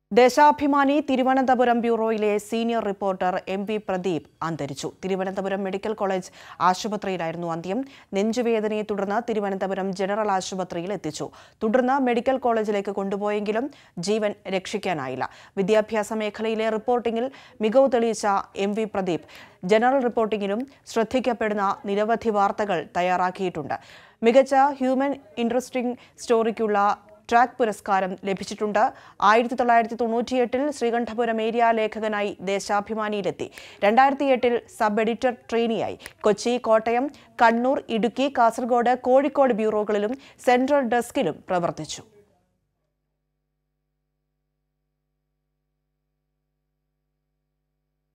ദേശാഭിമാനി തിരുവനന്തപുരം ബ്യൂറോയിലെ senior reporter M V Pradeep അന്തരിച്ചു Thiruvananthapuram medical college ആശുപത്രിയിലായിരുന്നു അന്ത്യം നെഞ്ചുവേദനയെ തുടർന്ന് തിരുവനന്തപുരം ജനറൽ ആശുപത്രിയിൽ എത്തിച്ചു തുടർന്ന് മെഡിക്കൽ കോളേജിലേക്ക് കൊണ്ടുപോയെങ്കിലും ജീവൻ രക്ഷിക്കാനായില്ല വിദ്യാഭ്യാസ മേഖലയിലെ റിപ്പോർട്ടിംഗിൽ മികവ് തെളിയിച്ച എം വി പ്രദീപ് ജനറൽ റിപ്പോർട്ടിംഗിലും ശ്രദ്ധിക്കപ്പെടുന്ന നിരവധി വാർത്തകൾ തയ്യാറാക്കിയിട്ടുണ്ട് മികച്ച ഹ്യൂമൻ ഇൻട്രസ്റ്റിംഗ് സ്റ്റോറിക്കുള്ള ട്രാക്ക് പുരസ്കാരം ലഭിച്ചിട്ടുണ്ട് ആയിരത്തി തൊള്ളായിരത്തി തൊണ്ണൂറ്റിയെട്ടിൽ ശ്രീകണ്ഠപുരം ഏരിയ ലേഖകനായി ദേശാഭിമാനിയിലെത്തി രണ്ടായിരത്തി എട്ടിൽ സബ് എഡിറ്റർ ട്രെയിനിയായി കൊച്ചി കോട്ടയം കണ്ണൂർ ഇടുക്കി കാസർഗോഡ് കോഴിക്കോട് ബ്യൂറോകളിലും സെൻട്രൽ ഡെസ്കിലും പ്രവർത്തിച്ചു